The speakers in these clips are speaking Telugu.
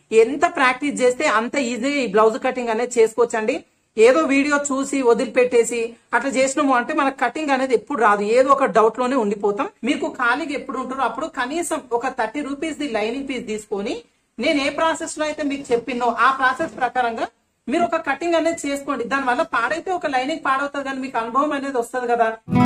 ఎంత ప్రాక్టీస్ చేస్తే అంత ఈజీగా ఈ బ్లౌజ్ కటింగ్ అనేది చేసుకోవచ్చండి ఏదో వీడియో చూసి వదిలిపెట్టేసి అట్లా చేసినాము అంటే మనకు కటింగ్ అనేది ఎప్పుడు రాదు ఏదో ఒక డౌట్ లోనే ఉండిపోతాం మీకు ఖాళీగా ఎప్పుడు ఉంటారో అప్పుడు కనీసం ఒక thirty rupees the lining piece తీసుకొని నేను ఏ ప్రాసెస్ లో అయితే మీకు చెప్పినో ఆ ప్రాసెస్ ప్రకారంగా మీరు ఒక కటింగ్ అనేది చేసుకోండి దాని వల్ల పాడైతే ఒక లైనింగ్ పాడవుతుంది కానీ మీకు అనుభవం అనేది వస్తుంది కదా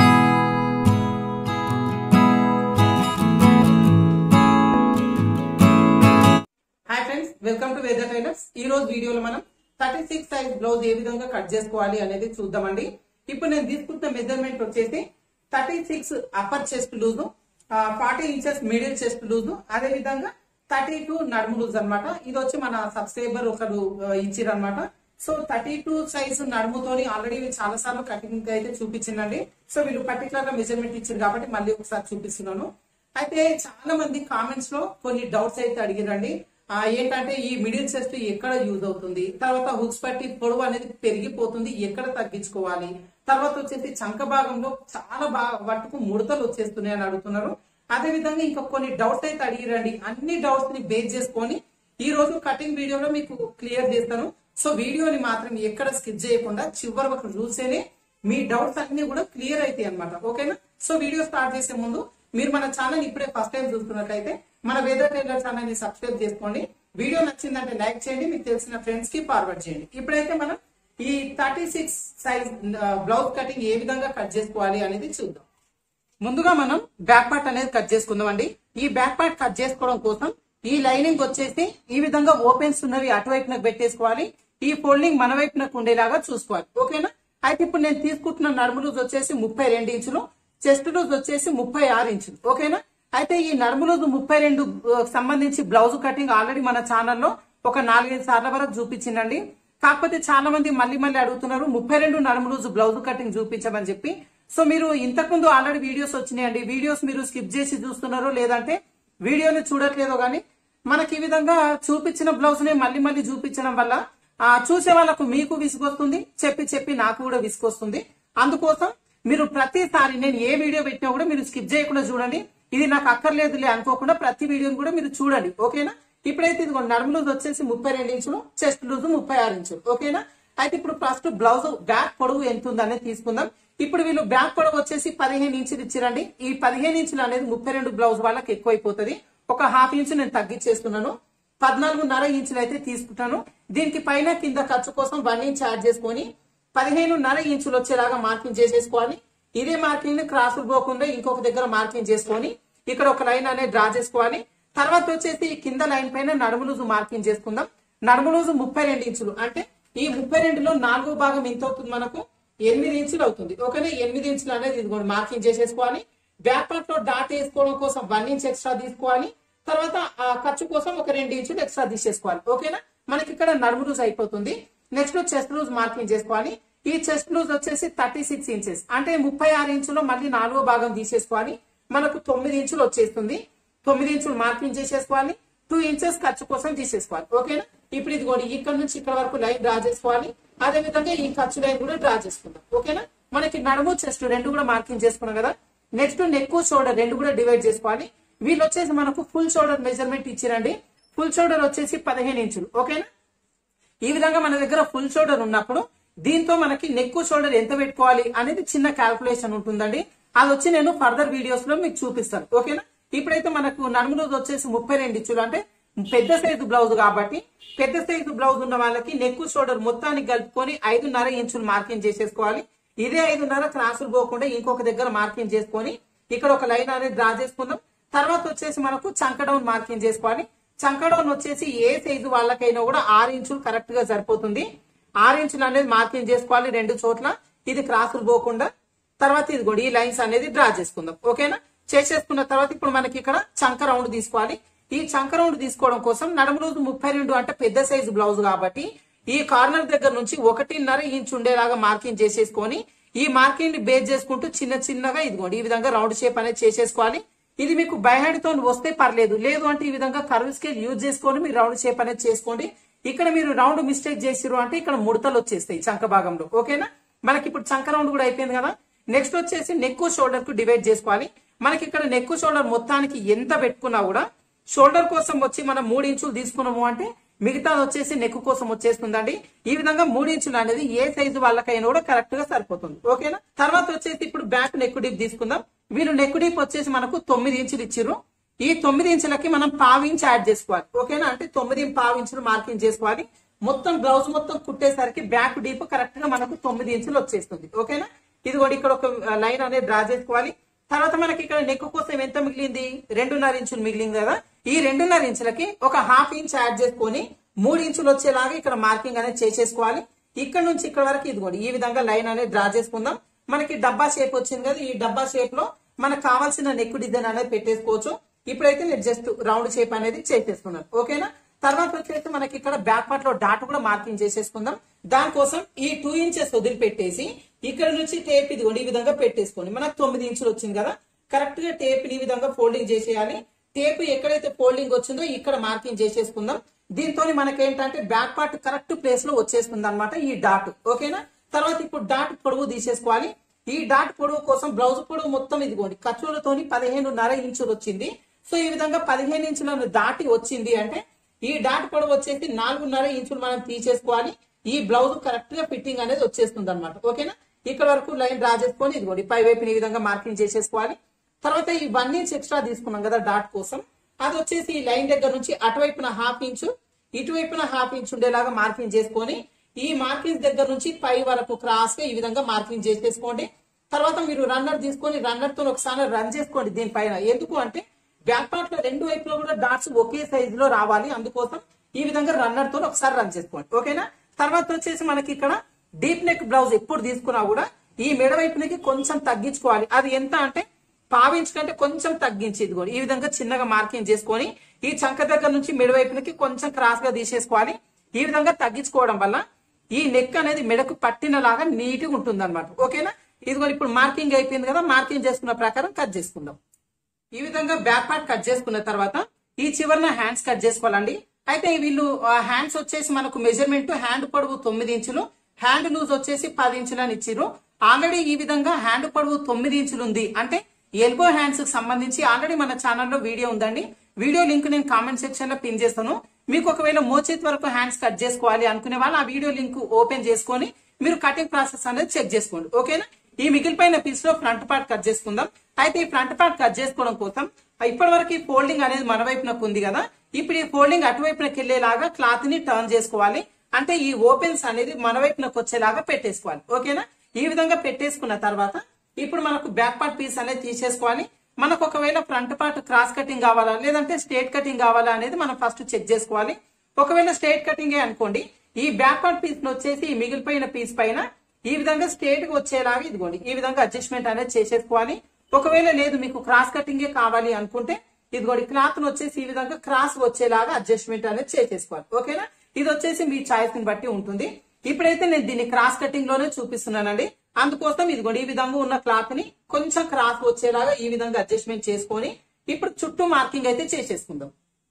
hi friends welcome to Weather Tailors ఈ రోజు వీడియోలో మనం థర్టీ సిక్స్ సైజ్ బ్లౌజ్ ఏ విధంగా కట్ చేసుకోవాలి అనేది చూద్దామండి ఇప్పుడు నేను తీసుకుంటున్న మెజర్మెంట్ వచ్చేసి thirty six upper chest loose forty inches middle chest loose అదే విధంగా థర్టీ టూ నడుము లూజ్ అన్నమాట ఇది వచ్చి మన సబ్స్క్రైబర్ ఒకరు ఇచ్చిరు అనమాట సో థర్టీ టూ సైజ్ నడుముతోని ఆల్రెడీ చాలా సార్లు కటింగ్ అయితే చూపించిందండి సో వీళ్ళు పర్టికులర్ గా మెజర్మెంట్ ఇచ్చారు కాబట్టి మళ్ళీ ఒకసారి చూపిస్తున్నాను అయితే చాలా మంది కామెంట్స్ లో కొన్ని డౌట్స్ అయితే అడిగిరండి ఆ, ఏంటంటే ఈ మిడిల్ చెస్ట్ ఎక్కడ యూజ్ అవుతుంది తర్వాత హుక్స్ పట్టి పొడవు అనేది పెరిగిపోతుంది ఎక్కడ తగ్గించుకోవాలి తర్వాత వచ్చేసి చంక భాగంలో చాలా బాగా వట్టుకు ముడతలు వచ్చేస్తున్నాయి అని అడుగుతున్నారు అదే విధంగా ఇంకా కొన్ని డౌట్స్ అయితే అడిగిరండి అన్ని డౌట్స్ ని బేస్ చేసుకొని ఈ రోజు కటింగ్ వీడియోలో మీకు క్లియర్ చేస్తాను సో వీడియోని మాత్రం ఎక్కడ స్కిప్ చేయకుండా చివరి వరకు చూసేనే మీ డౌట్స్ అన్ని కూడా క్లియర్ అవుతాయి అనమాట ఓకేనా సో వీడియో స్టార్ట్ చేసే ముందు మీరు మన ఛానల్ ఇప్పుడే ఫస్ట్ టైం చూస్తున్నట్లయితే మన వెదర్ టైలర్ ఛానల్ ని సబ్స్క్రైబ్ చేసుకోండి వీడియో నచ్చిందంటే లైక్ చేయండి మీకు తెలిసిన ఫ్రెండ్స్ కి ఫార్వర్డ్ చేయండి ఇప్పుడైతే మనం ఈ thirty six size blouse cutting ఏ విధంగా కట్ చేసుకోవాలి అనేది చూద్దాం ముందుగా మనం బ్యాక్ పార్ట్ అనేది కట్ చేసుకుందాం అండి ఈ బ్యాక్ పార్ట్ కట్ చేసుకోవడం కోసం ఈ లైనింగ్ వచ్చేసి ఈ విధంగా ఓపెన్స్ ఉన్నవి అటువైపునకు పెట్టేసుకోవాలి ఈ ఫోల్డింగ్ మన వైపునకు ఉండేలాగా చూసుకోవాలి ఓకేనా అయితే ఇప్పుడు నేను తీసుకుంటున్న నడుము లూజ్ వచ్చేసి ముప్పై రెండు ఇంచులు చెస్ట్ లూజ్ వచ్చేసి ముప్పై ఆరు ఇంచులు ఓకేనా అయితే ఈ నడుము లూజ్ ముప్పై రెండు సంబంధించి బ్లౌజ్ కటింగ్ ఆల్రెడీ మన ఛానల్లో ఒక నాలుగైదు సార్ల వరకు చూపించిందండి కాకపోతే చాలా మంది మళ్ళీ మళ్ళీ అడుగుతున్నారు ముప్పై రెండు నడుము లూజ్ బ్లౌజ్ కటింగ్ చూపించమని చెప్పి సో మీరు ఇంతకుముందు ఆల్రెడీ వీడియోస్ వచ్చినాయండి వీడియోస్ మీరు స్కిప్ చేసి చూస్తున్నారో లేదంటే వీడియోని చూడట్లేదో గానీ మనకి ఈ విధంగా చూపించిన బ్లౌజ్ ని మళ్ళీ మళ్ళీ చూపించడం వల్ల ఆ చూసే వాళ్ళకు మీకు విసుగొస్తుంది చెప్పి చెప్పి నాకు కూడా విసుగొస్తుంది అందుకోసం మీరు ప్రతిసారి నేను ఏ వీడియో పెట్టినా కూడా మీరు స్కిప్ చేయకుండా చూడండి ఇది నాకు అక్కర్లేదులే అనుకోకుండా ప్రతి వీడియోని కూడా మీరు చూడండి ఓకేనా ఇప్పుడైతే ఇది నడుము లూజ్ వచ్చేసి ముప్పై రెండు ఇంచులు చెస్ట్ లూజ్ ముప్పై ఆరు ఇంచులు ఓకేనా అయితే ఇప్పుడు ఫస్ట్ బ్లౌజ్ బ్యాక్ పొడవు ఎంత ఉందనేది తీసుకుందాం ఇప్పుడు వీళ్ళు బ్యాక్ పొడవు వచ్చేసి పదిహేను ఇంచులు ఇచ్చిరండి ఈ పదిహేను ఇంచులు అనేది ముప్పై రెండు బ్లౌజ్ వాళ్ళకి ఎక్కువైపోతుంది ఒక హాఫ్ ఇంచు నేను తగ్గించేస్తున్నాను పద్నాలుగున్నర ఇంచులు అయితే తీసుకుంటాను దీనికి పైన కింద ఖర్చు కోసం వన్ ఇంచ్ యాడ్ చేసుకొని పదిహేనున్నర ఇంచులు వచ్చేలాగా మార్కింగ్ చేసేసుకోవాలి ఇదే మార్కింగ్ ని క్రాసులు పోకుండా ఇంకొక దగ్గర మార్కింగ్ చేసుకొని ఇక్కడ ఒక లైన్ అనేది డ్రా చేసుకోవాలి తర్వాత వచ్చేసి ఈ కింద లైన్ పైన నడుము లూజు మార్కింగ్ చేసుకుందాం నడుము లూజు ముప్పై రెండు ఇంచులు అంటే ఈ ముప్పై రెండులో నాలుగో భాగం ఎంత అవుతుంది మనకు ఎనిమిది ఇంచులు అవుతుంది ఓకేనా ఎనిమిది ఇంచులు అనేది ఇది కూడా మార్కింగ్ చేసేసుకోవాలి బ్యాక్ పార్ట్ లో డాట్ వేసుకోవడం కోసం వన్ ఇంచ్ ఎక్స్ట్రా తీసుకోవాలి తర్వాత ఆ ఖర్చు కోసం ఒక రెండు ఇంచులు ఎక్స్ట్రా తీసేసుకోవాలి ఓకేనా మనకి ఇక్కడ నడుము లూజ్ అయిపోతుంది నెక్స్ట్ చెస్ట్ లూజ్ మార్కింగ్ చేసుకోవాలి ఈ చెస్ట్ లూజ్ వచ్చేసి థర్టీ సిక్స్ ఇంచెస్ అంటే ముప్పై ఆరు ఇంచులో మళ్ళీ నాలుగో భాగం తీసేసుకోవాలి మనకు తొమ్మిది ఇంచులు వచ్చేస్తుంది తొమ్మిది ఇంచులు మార్కింగ్ చేసేసుకోవాలి టూ ఇంచెస్ ఖర్చు కోసం తీసేసుకోవాలి ఓకేనా ఇప్పుడు ఇది కూడా ఇక్కడ నుంచి ఇక్కడ వరకు లైన్ డ్రా చేసుకోవాలి అదే విధంగా ఈ ఖర్చు లైన్ కూడా డ్రా చేసుకుందాం ఓకేనా మనకి నడుము చెస్ట్ రెండు కూడా మార్కింగ్ చేసుకున్నాం కదా నెక్స్ట్ నెక్ షోల్డర్ రెండు కూడా డివైడ్ చేసుకోవాలి వీళ్ళు వచ్చేసి మనకు ఫుల్ షోల్డర్ మెజర్మెంట్ ఇచ్చిరండి ఫుల్ షోల్డర్ వచ్చేసి పదిహేను ఇంచులు ఓకేనా ఈ విధంగా మన దగ్గర ఫుల్ షోల్డర్ ఉన్నప్పుడు దీంతో మనకి నెక్ షోల్డర్ ఎంత పెట్టుకోవాలి అనేది చిన్న క్యాల్కులేషన్ ఉంటుందండి అది వచ్చి నేను ఫర్దర్ వీడియోస్ లో మీకు చూపిస్తాను ఓకేనా ఇప్పుడైతే మనకు నడుము రోజు వచ్చేసి ముప్పై రెండు ఇంచులు అంటే పెద్ద సైజు బ్లౌజ్ కాబట్టి పెద్ద సైజు బ్లౌజ్ ఉన్న వాళ్ళకి నెక్ షోల్డర్ మొత్తానికి కలుపుకొని ఐదున్నర ఇంచులు మార్కింగ్ చేసేసుకోవాలి ఇదే ఐదున్నర క్రాసులు పోకుండా ఇంకొక దగ్గర మార్కింగ్ చేసుకొని ఇక్కడ ఒక లైన్ అనేది డ్రా చేసుకుందాం తర్వాత వచ్చేసి మనకు చంక డౌన్ మార్కింగ్ చేసుకోవాలి చంక డౌన్ వచ్చేసి ఏ సైజు వాళ్ళకైనా కూడా ఆరు ఇంచులు కరెక్ట్ గా సరిపోతుంది ఆరు ఇంచులు అనేది మార్కింగ్ చేసుకోవాలి రెండు చోట్ల ఇది క్రాసులు పోకుండా తర్వాత ఇది కూడా ఈ లైన్స్ అనేది డ్రా చేసుకుందాం ఓకేనా చేసేసుకున్న తర్వాత ఇప్పుడు మనకి ఇక్కడ చంక రౌండ్ తీసుకోవాలి ఈ చంక రౌండ్ తీసుకోవడం కోసం నడుము రోజు ముప్పై రెండు అంటే పెద్ద సైజు బ్లౌజ్ కాబట్టి ఈ కార్నర్ దగ్గర నుంచి ఒకటిన్నర ఇంచ్ ఉండేలాగా మార్కింగ్ చేసేసుకొని ఈ మార్కింగ్ ని బేస్ చేసుకుంటూ చిన్న చిన్నగా ఇదిగోండి ఈ విధంగా రౌండ్ షేప్ అనేది చేసేసుకోవాలి ఇది మీకు బై హ్యాండ్ తో వస్తే పర్లేదు లేదు అంటే ఈ విధంగా కర్వ్ స్కేల్ యూజ్ చేసుకొని మీరు రౌండ్ షేప్ అనేది చేసుకోండి ఇక్కడ మీరు రౌండ్ మిస్టేక్ చేసిరు అంటే ఇక్కడ ముడతలు వచ్చేస్తాయి చంక భాగంలో ఓకేనా మనకి ఇప్పుడు చంక రౌండ్ కూడా అయిపోయింది కదా నెక్స్ట్ వచ్చేసి నెక్ షోల్డర్ కు డివైడ్ చేసుకోవాలి మనకి ఇక్కడ నెక్ షోల్డర్ మొత్తానికి ఎంత పెట్టుకున్నా కూడా షోల్డర్ కోసం వచ్చి మనం మూడు ఇంచులు తీసుకున్నాము అంటే మిగతాది వచ్చేసి నెక్ కోసం వచ్చేస్తుందండి ఈ విధంగా మూడు ఇంచులు అనేది ఏ సైజు వాళ్ళకైనా కూడా కరెక్ట్ గా సరిపోతుంది ఓకేనా తర్వాత వచ్చేసి ఇప్పుడు బ్యాక్ నెక్ డీప్ తీసుకుందాం వీళ్ళు నెక్ డీప్ వచ్చేసి మనకు తొమ్మిది ఇంచులు ఇచ్చిర్రు ఈ తొమ్మిది ఇంచులకి మనం పావు ఇంచ్ యాడ్ చేసుకోవాలి ఓకేనా అంటే తొమ్మిది పావు ఇంచులు మార్కింగ్ చేసుకోవాలి మొత్తం బ్లౌజ్ మొత్తం కుట్టేసరికి బ్యాక్ డీప్ కరెక్ట్ గా మనకు తొమ్మిది ఇంచులు వచ్చేస్తుంది ఓకేనా ఇది కూడా ఇక్కడ ఒక లైన్ అనేది డ్రా చేసుకోవాలి తర్వాత మనకి ఇక్కడ నెక్ కోసం ఎంత మిగిలింది రెండున్నర ఇంచులు మిగిలింది కదా ఈ రెండున్నర ఇంచులకి ఒక హాఫ్ ఇంచ్ యాడ్ చేసుకొని మూడు ఇంచులు వచ్చేలాగా ఇక్కడ మార్కింగ్ అనేది చేసేసుకోవాలి ఇక్కడ నుంచి ఇక్కడ వరకు ఇదిగోండి ఈ విధంగా లైన్ అనేది డ్రా చేసుకుందాం మనకి డబ్బా షేప్ వచ్చింది కదా ఈ డబ్బా షేప్ లో మనకు కావాల్సిన నెక్ డిజైన్ అనేది పెట్టేసుకోవచ్చు ఇప్పుడైతే నేను జస్ట్ రౌండ్ షేప్ అనేది చేసేసుకున్నాను ఓకేనా తర్వాత వచ్చేసి మనకి ఇక్కడ బ్యాక్ పార్ట్ లో డాట్ కూడా మార్కింగ్ చేసేసుకుందాం దానికోసం ఈ టూ ఇంచెస్ వదిలిపెట్టేసి ఇక్కడ నుంచి టేప్ ఇదిగోండి ఈ విధంగా పెట్టేసుకోండి మనకు తొమ్మిది ఇంచులు వచ్చింది కదా కరెక్ట్ గా టేప్ ఈ విధంగా ఫోల్డింగ్ చేసేయాలి టేప్ ఎక్కడైతే ఫోల్డింగ్ వచ్చిందో ఇక్కడ మార్కింగ్ చేసేసుకుందాం దీంతో మనకేంటంటే బ్యాక్ పార్ట్ కరెక్ట్ ప్లేస్ లో వచ్చేస్తుంది అనమాట ఈ డాట్ ఓకేనా తర్వాత ఇప్పుడు డాట్ పొడవు తీసేసుకోవాలి ఈ డాట్ పొడవు కోసం బ్లౌజ్ పొడవు మొత్తం ఇదిగోండి ఖర్చులతోని పదిహేనున్నర ఇంచులు వచ్చింది సో ఈ విధంగా పదిహేను ఇంచులను దాటి వచ్చింది అంటే ఈ డాట్ పొడవు వచ్చేసి నాలుగున్నర ఇంచులు మనం తీసేసుకోవాలి ఈ బ్లౌజ్ కరెక్ట్ గా ఫిట్టింగ్ అనేది వచ్చేస్తుంది అనమాట ఓకేనా ఇక్కడ వరకు లైన్ డ్రా చేసుకొని ఇదిగోండి పై వైపుని ఈ విధంగా మార్కింగ్ చేసేసుకోవాలి తర్వాత ఈ వన్ ఇంచ్ ఎక్స్ట్రా తీసుకున్నాం కదా డాట్ కోసం అది వచ్చేసి ఈ లైన్ దగ్గర నుంచి అటువైపున హాఫ్ ఇంచు ఇటువైపున హాఫ్ ఇంచ్ ఉండేలాగా మార్కింగ్ చేసుకొని ఈ మార్కింగ్ దగ్గర నుంచి పై వరకు క్రాస్ గా ఈ విధంగా మార్కింగ్ చేసేసుకోండి తర్వాత మీరు రన్నర్ తీసుకొని రన్నర్ తో ఒకసారి రన్ చేసుకోండి దీనిపైన ఎందుకు అంటే బ్యాక్ పార్ట్ లో రెండు వైపులో కూడా డాట్స్ ఒకే సైజు లో రావాలి అందుకోసం ఈ విధంగా రన్నర్ తో ఒకసారి రన్ చేసుకోండి ఓకేనా తర్వాత వచ్చేసి మనకి ఇక్కడ డీప్ నెక్ బ్లౌజ్ ఎప్పుడు తీసుకున్నా కూడా ఈ మెడ వైపునకి కొంచెం తగ్గించుకోవాలి అది ఎంత అంటే పావించ్ కంటే కొంచెం తగ్గించి ఇదిగోండి ఈ విధంగా చిన్నగా మార్కింగ్ చేసుకొని ఈ చంక దగ్గర నుంచి మెడ వైపునకి కొంచెం క్రాస్ గా తీసేసుకోవాలి ఈ విధంగా తగ్గించుకోవడం వల్ల ఈ నెక్ అనేది మెడకు పట్టినలాగా నీట్ గా ఉంటుంది అనమాట ఓకేనా ఇదిగోండి ఇప్పుడు మార్కింగ్ అయిపోయింది కదా మార్కింగ్ చేసుకున్న ప్రకారం కట్ చేసుకుందాం ఈ విధంగా బ్యాక్ పార్ట్ కట్ చేసుకున్న తర్వాత ఈ చివరన హ్యాండ్స్ కట్ చేసుకోవాలండి అయితే వీళ్ళు హ్యాండ్స్ వచ్చేసి మనకు మెజర్మెంట్ హ్యాండ్ పొడవు తొమ్మిది ఇంచులు హ్యాండ్ లూజ్ వచ్చేసి పది ఇంచులు అని ఇచ్చిర్రు ఆల్రెడీ ఈ విధంగా హ్యాండ్ పొడవు తొమ్మిది ఇంచులు ఉంది అంటే ఎల్బో హ్యాండ్స్ కి సంబంధించి ఆల్రెడీ మన ఛానల్లో వీడియో ఉందండి వీడియో లింక్ నేను కామెంట్ సెక్షన్ లో పిన్ చేస్తాను మీకు ఒకవేళ మోచేతి వరకు హ్యాండ్స్ కట్ చేసుకోవాలి అనుకునే వాళ్ళు ఆ వీడియో లింక్ ఓపెన్ చేసుకొని మీరు కటింగ్ ప్రాసెస్ అనేది చెక్ చేసుకోండి ఓకేనా ఈ మిగిలిపోయిన పీస్ లో ఫ్రంట్ పార్ట్ కట్ చేసుకుందాం అయితే ఈ ఫ్రంట్ పార్ట్ కట్ చేసుకోవడం కోసం ఇప్పటి వరకు ఈ ఫోల్డింగ్ అనేది మన వైపునకు ఉంది కదా ఇప్పుడు ఈ ఫోల్డింగ్ అటువైపునకి వెళ్లేలాగా క్లాత్ ని టర్న్ చేసుకోవాలి అంటే ఈ ఓపెన్స్ అనేది మన వైపునకు వచ్చేలాగా పెట్టేసుకోవాలి ఓకేనా ఈ విధంగా పెట్టేసుకున్న తర్వాత ఇప్పుడు మనకు బ్యాక్ పార్ట్ పీస్ అనేది తీసేసుకోవాలి మనకు ఒకవేళ ఫ్రంట్ పార్ట్ క్రాస్ కటింగ్ కావాలా లేదంటే స్ట్రేట్ కటింగ్ కావాలా అనేది మనం ఫస్ట్ చెక్ చేసుకోవాలి ఒకవేళ స్ట్రేట్ కటింగ్ అనుకోండి ఈ బ్యాక్ పార్ట్ పీస్ వచ్చేసి ఈ మిగిలిపోయిన పీస్ పైన ఈ విధంగా స్ట్రేట్ గా వచ్చేలాగా ఇదిగోండి ఈ విధంగా అడ్జస్ట్మెంట్ అనేది చేసేసుకోవాలి ఒకవేళ లేదు మీకు క్రాస్ కటింగే కావాలి అనుకుంటే ఇదిగోండి క్లాత్ వచ్చేసి ఈ విధంగా క్రాస్ వచ్చేలాగా అడ్జస్ట్మెంట్ అనేది చేసేసుకోవాలి ఓకేనా ఇది వచ్చేసి మీ చాయిస్ ని బట్టి ఉంటుంది ఇప్పుడైతే నేను దీన్ని క్రాస్ కటింగ్ లోనే చూపిస్తున్నానండి అందుకోసం ఇదిగోండి ఈ విధంగా ఉన్న క్లాత్ ని కొంచెం క్రాస్ వచ్చేలాగా ఈ విధంగా అడ్జస్ట్మెంట్ చేసుకొని ఇప్పుడు చుట్టూ మార్కింగ్ అయితే చేసేసుకుందాం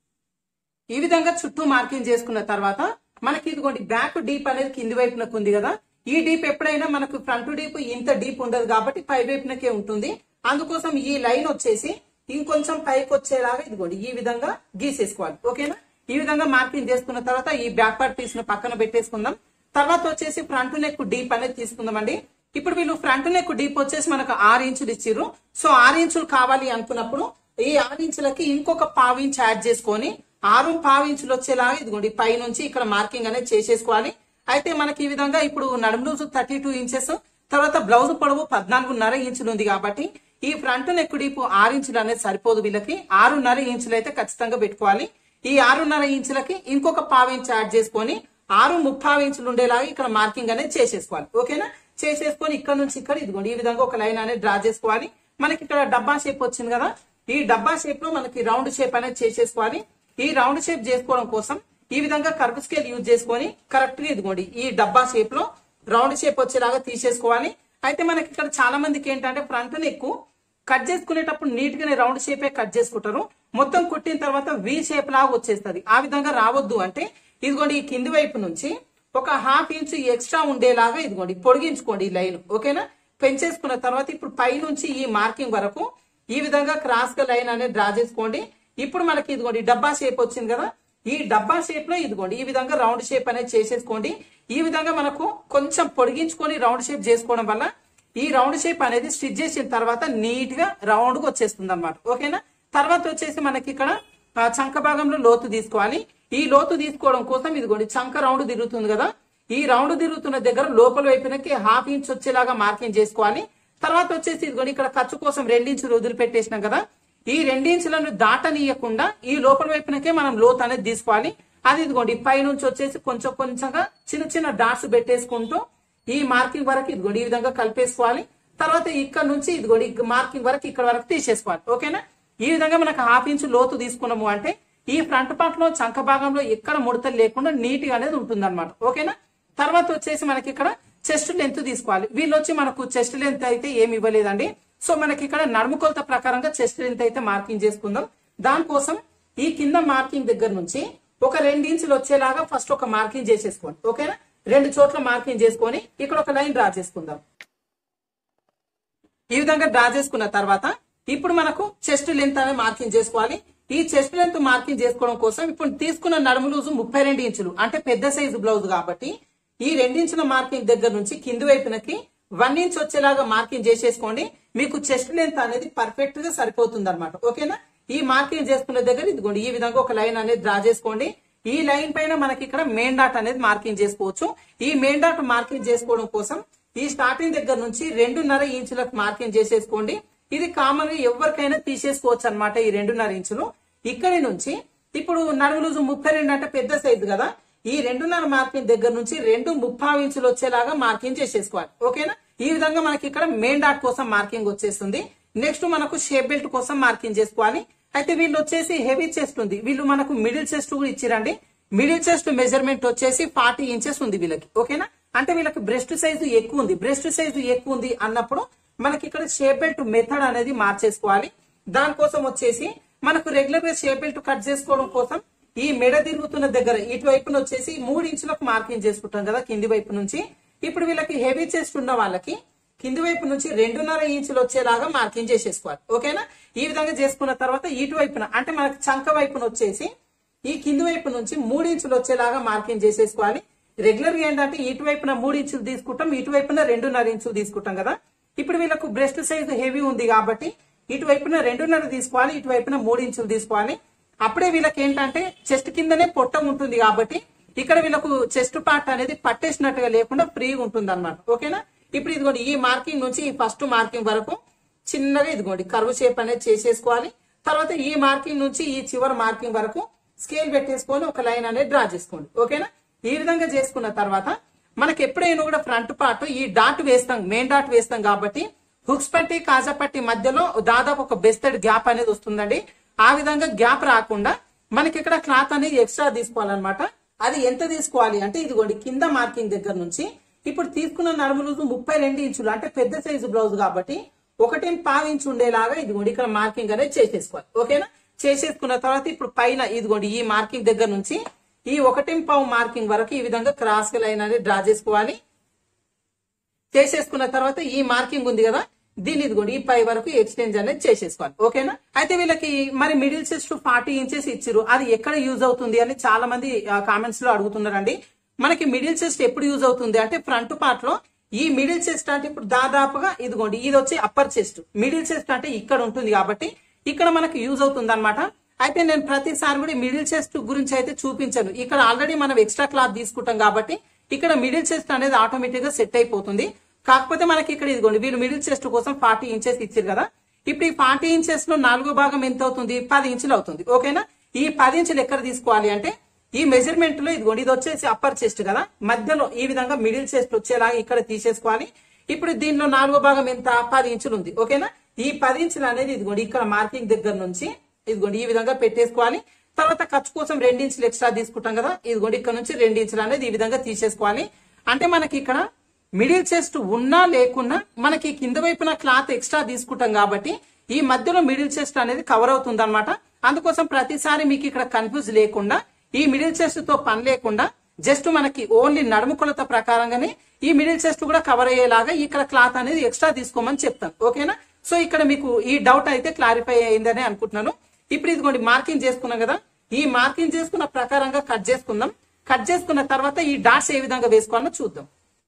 ఈ విధంగా చుట్టూ మార్కింగ్ చేసుకున్న తర్వాత మనకి ఇదిగోండి బ్యాక్ డీప్ అనేది కింది వైపునకు ఉంది కదా ఈ డీప్ ఎప్పుడైనా మనకు ఫ్రంట్ డీప్ ఇంత డీప్ ఉండదు కాబట్టి పై వైపునకే ఉంటుంది అందుకోసం ఈ లైన్ వచ్చేసి ఇంకొంచెం పైకి వచ్చేలాగా ఇదిగోండి ఈ విధంగా గీసేసుకోవాలి ఓకేనా ఈ విధంగా మార్కింగ్ చేసుకున్న తర్వాత ఈ బ్యాక్ పార్ట్ పీస్ ను పక్కన పెట్టేసుకుందాం తర్వాత వచ్చేసి ఫ్రంట్ నెక్ డీప్ అనేది తీసుకుందామండి ఇప్పుడు వీళ్ళు ఫ్రంట్ నెక్ డీప్ వచ్చేసి మనకు ఆరు ఇంచులు ఇచ్చిర్రు సో ఆరు ఇంచులు కావాలి అనుకున్నప్పుడు ఈ ఆరు ఇంచులకి ఇంకొక పావు ఇంచ్ యాడ్ చేసుకొని ఆరు పావు ఇంచులు వచ్చేలాగా ఇదిగోండి పై నుంచి ఇక్కడ మార్కింగ్ అనేది చేసేసుకోవాలి అయితే మనకి ఈ విధంగా ఇప్పుడు నడుము లూజు థర్టీ టూ ఇంచెస్ తర్వాత బ్లౌజ్ పొడవు పద్నాలుగున్నర ఇంచులు ఉంది కాబట్టి ఈ ఫ్రంట్ నెక్ డీప్ ఆరు ఇంచులు అనేది సరిపోదు వీళ్ళకి ఆరున్నర ఇంచులు అయితే ఖచ్చితంగా పెట్టుకోవాలి ఈ ఆరున్నర ఇంచులకి ఇంకొక పావు ఇంచ్ యాడ్ చేసుకొని ఆరు ముప్పావు ఇంచులు ఉండేలాగా ఇక్కడ మార్కింగ్ అనేది చేసేసుకోవాలి ఓకేనా చేసేసుకొని ఇక్కడ నుంచి ఇక్కడ ఇదిగోండి ఈ విధంగా ఒక లైన్ అనేది డ్రా చేసుకోవాలి మనకి ఇక్కడ డబ్బా షేప్ వచ్చింది కదా ఈ డబ్బా షేప్ లో మనకి రౌండ్ షేప్ అనేది చేసేసుకోవాలి ఈ రౌండ్ షేప్ చేసుకోవడం కోసం ఈ విధంగా కర్వ్ స్కేల్ యూజ్ చేసుకొని కరెక్ట్ గా ఇదిగోండి ఈ డబ్బా షేప్ లో రౌండ్ షేప్ వచ్చేలాగా తీసేసుకోవాలి అయితే మనకి ఇక్కడ చాలా మందికి ఏంటంటే ఫ్రంట్ నెక్ కట్ చేసుకునేటప్పుడు నీట్ గానే రౌండ్ షేపే కట్ చేసుకుంటారు మొత్తం కుట్టిన తర్వాత వి షేప్ లాగా వచ్చేస్తుంది ఆ విధంగా రావద్దు అంటే ఇదిగోండి ఈ కింది వైపు నుంచి ఒక హాఫ్ ఇంచ్ ఎక్స్ట్రా ఉండేలాగా ఇదిగోండి పొడిగించుకోండి ఈ లైన్ ఓకేనా పెంచేసుకున్న తర్వాత ఇప్పుడు పై నుంచి ఈ మార్కింగ్ వరకు ఈ విధంగా క్రాస్ గా లైన్ అనేది డ్రా చేసుకోండి ఇప్పుడు మనకి ఇదిగోండి డబ్బా షేప్ వచ్చింది కదా ఈ డబ్బా షేప్ లో ఇదిగోండి ఈ విధంగా రౌండ్ షేప్ అనేది చేసేసుకోండి ఈ విధంగా మనకు కొంచెం పొడిగించుకొని రౌండ్ షేప్ చేసుకోవడం వల్ల ఈ రౌండ్ షేప్ అనేది స్టిచ్ చేసిన తర్వాత నీట్ గా రౌండ్ గా వచ్చేస్తుంది అనమాట ఓకేనా తర్వాత వచ్చేసి మనకి ఇక్కడ ఆ, చంక భాగంలో లోతు తీసుకోవాలి ఈ లోతు తీసుకోవడం కోసం ఇదిగోండి చంక రౌండ్ తిరుగుతుంది కదా ఈ రౌండ్ తిరుగుతున్న దగ్గర లోపల వైపునకి హాఫ్ ఇంచ్ వచ్చేలాగా మార్కింగ్ చేసుకోవాలి తర్వాత వచ్చేసి ఇదిగోండి ఇక్కడ ఖర్చు కోసం రెండించులు వదిలిపెట్టేసినాం కదా ఈ రెండించులను దాటనీయకుండా ఈ లోపల వైపునకే మనం లోతు అనేది తీసుకోవాలి అది ఇదిగోండి పై నుంచి వచ్చేసి కొంచెం కొంచెంగా చిన్న చిన్న డాట్స్ పెట్టేసుకుంటూ ఈ మార్కింగ్ వరకు ఇదిగోండి ఈ విధంగా కలిపేసుకోవాలి తర్వాత ఇక్కడ నుంచి ఇదిగోండి ఈ మార్కింగ్ వరకు ఇక్కడ వరకు తీసేసుకోవాలి ఓకేనా ఈ విధంగా మనకు హాఫ్ ఇంచ్ లోతు తీసుకున్నాము అంటే ఈ ఫ్రంట్ పార్ట్ లో చంక భాగంలో ఎక్కడ ముడతలు లేకుండా నీట్ గా అనేది ఉంటుంది అనమాట ఓకేనా తర్వాత వచ్చేసి మనకి ఇక్కడ చెస్ట్ లెంత్ తీసుకోవాలి వీళ్ళు వచ్చి మనకు చెస్ట్ లెంత్ అయితే ఏమి ఇవ్వలేదండి సో మనకి ఇక్కడ నడుము కొలత ప్రకారంగా చెస్ట్ లెంత్ అయితే మార్కింగ్ చేసుకుందాం దానికోసం ఈ కింద మార్కింగ్ దగ్గర నుంచి ఒక రెండు ఇంచులు వచ్చేలాగా ఫస్ట్ ఒక మార్కింగ్ చేసేసుకోండి ఓకేనా రెండు చోట్ల మార్కింగ్ చేసుకొని ఇక్కడ ఒక లైన్ డ్రా చేసుకుందాం ఈ విధంగా డ్రా చేసుకున్న తర్వాత ఇప్పుడు మనకు చెస్ట్ లెంత్ అనేది మార్కింగ్ చేసుకోవాలి ఈ చెస్ట్ లెంత్ మార్కింగ్ చేసుకోవడం కోసం ఇప్పుడు తీసుకున్న నడుము లూజు ముప్పై రెండు ఇంచులు అంటే పెద్ద సైజు బ్లౌజ్ కాబట్టి ఈ రెండించుల మార్కింగ్ దగ్గర నుంచి కింది వైపునకి వన్ ఇంచ్ వచ్చేలాగా మార్కింగ్ చేసేసుకోండి మీకు చెస్ట్ లెంత్ అనేది పర్ఫెక్ట్ గా సరిపోతుంది అనమాట ఓకేనా ఈ మార్కింగ్ చేసుకున్న దగ్గర ఇదిగోండి ఈ విధంగా ఒక లైన్ అనేది డ్రా చేసుకోండి ఈ లైన్ పైన మనకి ఇక్కడ మెయిన్ డాట్ అనేది మార్కింగ్ చేసుకోవచ్చు ఈ మెయిన్ డాట్ మార్కింగ్ చేసుకోవడం కోసం ఈ స్టార్టింగ్ దగ్గర నుంచి రెండున్నర ఇంచులకు మార్కింగ్ చేసేసుకోండి ఇది కామన్ గా ఎవరికైనా తీసేసుకోవచ్చు అనమాట ఈ రెండున్నర ఇంచులు ఇక్కడి నుంచి ఇప్పుడు నడుము లూజు ముప్పై రెండు అంటే పెద్ద సైజు కదా ఈ రెండున్నర మార్కింగ్ దగ్గర నుంచి రెండు ముప్పావు ఇంచులు వచ్చేలాగా మార్కింగ్ చేసేసుకోవాలి ఓకేనా ఈ విధంగా మనకి ఇక్కడ మెయిన్ డాట్ కోసం మార్కింగ్ వచ్చేస్తుంది నెక్స్ట్ మనకు షేప్ బెల్ట్ కోసం మార్కింగ్ చేసుకోవాలి అయితే వీళ్ళు వచ్చేసి హెవీ చెస్ట్ ఉంది వీళ్ళు మనకు మిడిల్ చెస్ట్ కూడా ఇచ్చిరండి మిడిల్ చెస్ట్ మెజర్మెంట్ వచ్చేసి ఫార్టీ ఇంచెస్ ఉంది వీళ్ళకి ఓకేనా అంటే వీళ్ళకి బ్రెస్ట్ సైజు ఎక్కువ ఉంది బ్రెస్ట్ సైజు ఎక్కువ ఉంది అన్నప్పుడు మనకి ఇక్కడ షేప్ బెల్ట్ మెథడ్ అనేది మార్చేసుకోవాలి దానికోసం వచ్చేసి మనకు రెగ్యులర్ గా షేప్ బెల్ట్ కట్ చేసుకోవడం కోసం ఈ మెడ తిరుగుతున్న దగ్గర ఇటువైపున వచ్చేసి మూడు ఇంచులకు మార్కింగ్ చేసుకుంటాం కదా కింది వైపు నుంచి ఇప్పుడు వీళ్ళకి హెవీ చెస్ట్ ఉన్న వాళ్ళకి కింది వైపు నుంచి రెండున్నర ఇంచులు వచ్చేలాగా మార్కింగ్ చేసేసుకోవాలి ఓకేనా ఈ విధంగా చేసుకున్న తర్వాత ఇటు వైపున అంటే మనకి చంక వైపున వచ్చేసి ఈ కింది వైపు నుంచి మూడు ఇంచులు వచ్చేలాగా మార్కింగ్ చేసేసుకోవాలి రెగ్యులర్ గా ఏంటంటే ఇటువైపున మూడు ఇంచులు తీసుకుంటాం ఇటువైపున రెండున్నర ఇంచులు తీసుకుంటాం కదా ఇప్పుడు వీళ్ళకు బ్రెస్ట్ సైజ్ హెవీ ఉంది కాబట్టి ఇటువైపున రెండున్నర తీసుకోవాలి ఇటువైపున మూడు ఇంచులు తీసుకోవాలి అప్పుడే వీళ్ళకి ఏంటంటే చెస్ట్ కిందనే పొట్ట ఉంటుంది కాబట్టి ఇక్కడ వీళ్ళకు చెస్ట్ పార్ట్ అనేది పట్టేసినట్టుగా లేకుండా ఫ్రీగా ఉంటుంది అనమాట ఓకేనా ఇప్పుడు ఇదిగోండి ఈ మార్కింగ్ నుంచి ఈ ఫస్ట్ మార్కింగ్ వరకు చిన్నగా ఇదిగోండి కర్వ్ షేప్ అనేది చేసేసుకోవాలి తర్వాత ఈ మార్కింగ్ నుంచి ఈ చివరి మార్కింగ్ వరకు స్కేల్ పెట్టేసుకొని ఒక లైన్ అనేది డ్రా చేసుకోండి ఓకేనా ఈ విధంగా చేసుకున్న తర్వాత మనకి ఎప్పుడైనా కూడా ఫ్రంట్ పార్ట్ ఈ డాట్ వేస్తాం మెయిన్ డాట్ వేస్తాం కాబట్టి హుక్స్ పట్టి కాజా పట్టి మధ్యలో దాదాపు ఒక బెస్టెడ్ గ్యాప్ అనేది వస్తుందండి ఆ విధంగా గ్యాప్ రాకుండా మనకి ఇక్కడ క్లాత్ అనేది ఎక్స్ట్రా తీసుకోవాలన్నమాట అది ఎంత తీసుకోవాలి అంటే ఇదిగోండి కింద మార్కింగ్ దగ్గర నుంచి ఇప్పుడు తీసుకున్న నడుము లూజు ముప్పై రెండు ఇంచులు అంటే పెద్ద సైజు బ్లౌజ్ కాబట్టి ఒకటి పావు ఇంచు ఉండేలాగా ఇదిగోండి ఇక్కడ మార్కింగ్ అనేది చేసేసుకోవాలి ఓకేనా చేసేసుకున్న తర్వాత ఇప్పుడు పైన ఇదిగోండి ఈ మార్కింగ్ దగ్గర నుంచి ఈ ఒకటి పావు మార్కింగ్ వరకు ఈ విధంగా క్రాస్ లైన్ అనేది డ్రా చేసుకోవాలి చేసేసుకున్న తర్వాత ఈ మార్కింగ్ ఉంది కదా దీన్ని ఇదిగోండి ఈ పై వరకు ఎక్స్చేంజ్ అనేది చేసేసుకోవాలి ఓకేనా అయితే వీళ్ళకి మరి మిడిల్ చెస్ట్ ఫార్టీ ఇంచెస్ ఇచ్చిరు అది ఎక్కడ యూజ్ అవుతుంది అని చాలా మంది కామెంట్స్ లో అడుగుతున్నారండి మనకి మిడిల్ చెస్ట్ ఎప్పుడు యూజ్ అవుతుంది అంటే ఫ్రంట్ పార్ట్ లో ఈ మిడిల్ చెస్ట్ అంటే ఇప్పుడు దాదాపుగా ఇదిగోండి ఇది వచ్చి అప్పర్ చెస్ట్ మిడిల్ చెస్ట్ అంటే ఇక్కడ ఉంటుంది కాబట్టి ఇక్కడ మనకి యూజ్ అవుతుంది అనమాట అయితే నేను ప్రతిసారి కూడా మిడిల్ చెస్ట్ గురించి అయితే చూపించాను ఇక్కడ ఆల్రెడీ మనం ఎక్స్ట్రా క్లాత్ తీసుకుంటాం కాబట్టి ఇక్కడ మిడిల్ చెస్ట్ అనేది ఆటోమేటిక్ గా సెట్ అయిపోతుంది కాకపోతే మనకి ఇక్కడ ఇదిగోండి వీళ్ళు మిడిల్ చెస్ట్ కోసం ఫార్టీ ఇంచెస్ ఇచ్చారు కదా ఇప్పుడు ఈ ఫార్టీ ఇంచెస్ లో నాలుగో భాగం ఎంత అవుతుంది పది ఇంచులు అవుతుంది ఓకేనా ఈ పది ఇంచులు ఎక్కడ తీసుకోవాలి అంటే ఈ మెజర్మెంట్ లో ఇదిగోండి ఇది వచ్చేసి అప్పర్ చెస్ట్ కదా మధ్యలో ఈ విధంగా మిడిల్ చెస్ట్ వచ్చేలాగా ఇక్కడ తీసేసుకోవాలి ఇప్పుడు దీనిలో నాలుగో భాగం ఎంత పది ఇంచులు ఉంది ఓకేనా ఈ పది ఇంచులు అనేది ఇదిగోండి ఇక్కడ మార్కింగ్ దగ్గర నుంచి ఇదిగోండి ఈ విధంగా పెట్టేసుకోవాలి తర్వాత ఖర్చు కోసం రెండు ఇంచులు ఎక్స్ట్రా తీసుకుంటాం కదా ఇదిగోండి ఇక్కడ నుంచి రెండు ఇంచులు అనేది ఈ విధంగా తీసేసుకోవాలి అంటే మనకి ఇక్కడ మిడిల్ చెస్ట్ ఉన్నా లేకున్నా మనకి కింద వైపున క్లాత్ ఎక్స్ట్రా తీసుకుంటాం కాబట్టి ఈ మధ్యలో మిడిల్ చెస్ట్ అనేది కవర్ అవుతుంది అనమాట అందుకోసం ప్రతిసారి మీకు ఇక్కడ కన్ఫ్యూజ్ లేకుండా ఈ మిడిల్ చెస్ట్ తో పని లేకుండా జస్ట్ మనకి ఓన్లీ నడుము కొలత ప్రకారంగానే ఈ మిడిల్ చెస్ట్ కూడా కవర్ అయ్యేలాగా ఇక్కడ క్లాత్ అనేది ఎక్స్ట్రా తీసుకోమని చెప్తాను ఓకేనా సో ఇక్కడ మీకు ఈ డౌట్ అయితే క్లారిఫై అయిందని అనుకుంటున్నాను ఇప్పుడు ఇదిగోండి మార్కింగ్ చేసుకున్నాం కదా ఈ మార్కింగ్ చేసుకున్న ప్రకారంగా కట్ చేసుకుందాం కట్ చేసుకున్న తర్వాత ఈ డాట్స్ ఏ విధంగా వేసుకోవాలో చూద్దాం